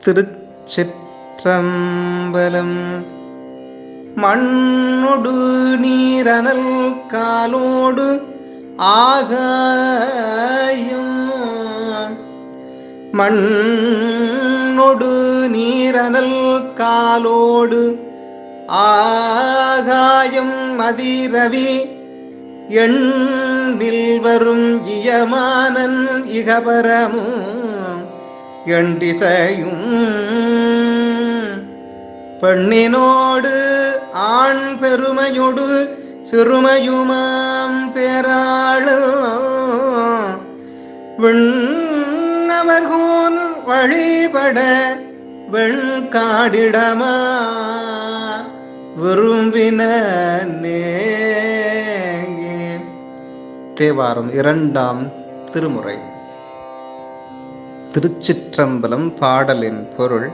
திருச்சிற்றம்பலம் மண்ணொடு நீரனல் காலோடு ஆகாயம் மண்ணொடு நீரனல் காலோடு ஆகாயம் மதிரவி எண்பில் வரும் இயமானன் இகபரமும் எண்டிசையும் பெண்ணினோடு ஆண் பெருமையொடு சிறுமையுமாம் பேராளு விண்ணவர்கோன் வழிபட வெண்காடிடமா விரும்பின தேவாரம் இரண்டாம் திருமுறை திருச்சிற்றம்பலம் பாடலின் பொருள்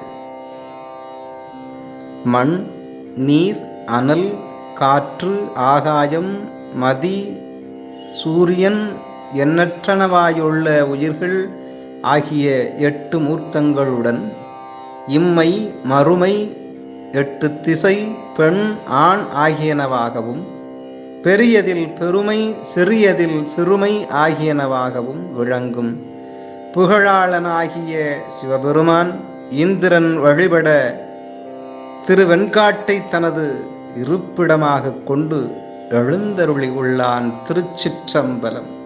மண் நீர் அனல் காற்று ஆகாயம் மதி சூரியன் எண்ணற்றனவாயுள்ள உயிர்கள் ஆகிய எட்டு மூர்த்தங்களுடன் இம்மை மறுமை எட்டு திசை பெண் ஆண் ஆகியனவாகவும் பெரியதில் பெருமை சிறியதில் சிறுமை ஆகியனவாகவும் விளங்கும் புகழாளனாகிய சிவபெருமான் இந்திரன் வழிபட திருவெண்காட்டை தனது இருப்பிடமாக கொண்டு எழுந்தருளி உள்ளான் திருச்சிற்றம்பலம்